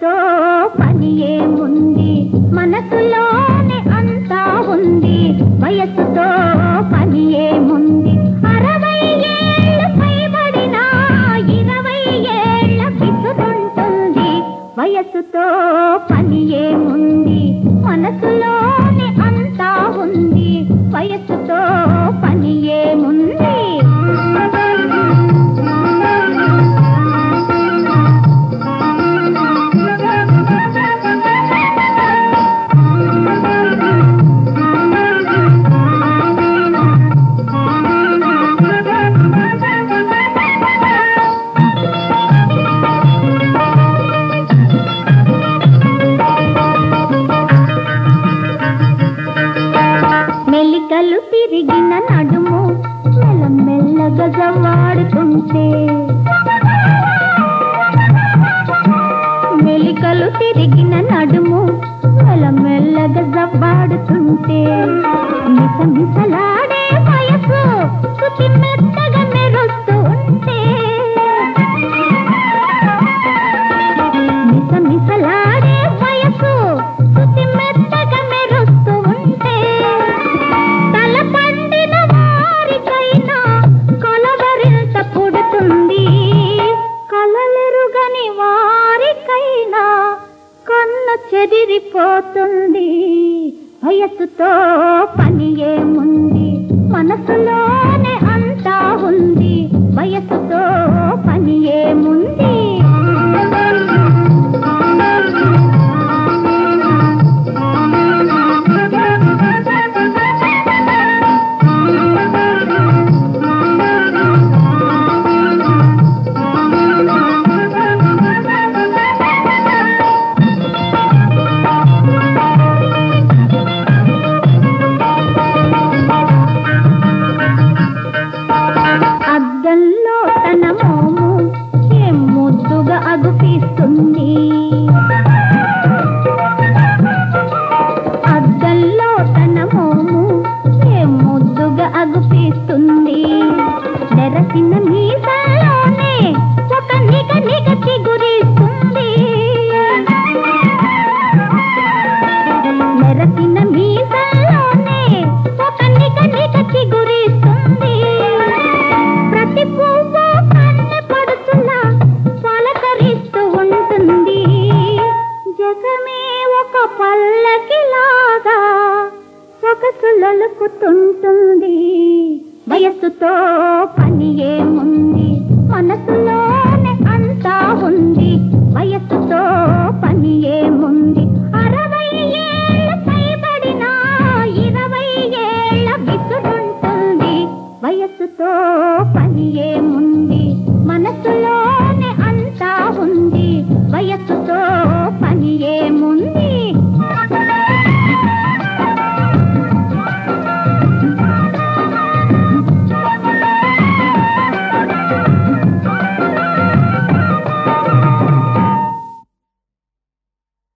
వయసుతో పని ఏముంది మనసులోనే అంతా ఉంది వయసుతో పని ఏముంది అరవై ఏళ్ళు పైబడినా ఇరవై ఏళ్ళ పిసుకుంటుంది వయసుతో పని ఏముంది మనసులోనే అంతా ఉంది వయసుతో పని ఏముంది మెలికలు తిరిగిన నడుము మెల్లమెల్లగా జవాడుతుంటే మెలికలు తిరిగిన నడుము మెల్లమెల్లగా జవాడుతుంటే మిసమిసలాడే వయసు శృతి మెత్తగా మెరుస్తూ ఉంటే మిసమిసలాడే వయసు శృతి మెత్తగా మెరుస్తూ ఉంటే తల పండిన వారికైనా కలవరింత పుడుతుంది కలలెరుగని వారికైనా కన్ను చెదిరిపోతుంది వయసుతో పని ఏముంది మనసులోనే అంతా ఉంది వయసుతో పని ఏముంది అద్దంలో తన మోము ఏం ముద్దుగా అగుపిస్తుంది అద్దంలో తన మోము ఏం ముద్దుగా అగుపిస్తుంది తెరసిన మీసాలోనే ఒక నిగ నిగ చిగురిస్తుంది మెరసిన మీసాలోనే ఒక నిగ నిగ చిగురిస్తుంది ప్రతి పువ్వు కన్నె పడుతున్నా పలకరిస్తూ ఉంటుంది జగమే ఒక పల్లకిలాగా సొగసులలుకుతుంటుంది వయస్సుతో పని ఏముంది మనసులో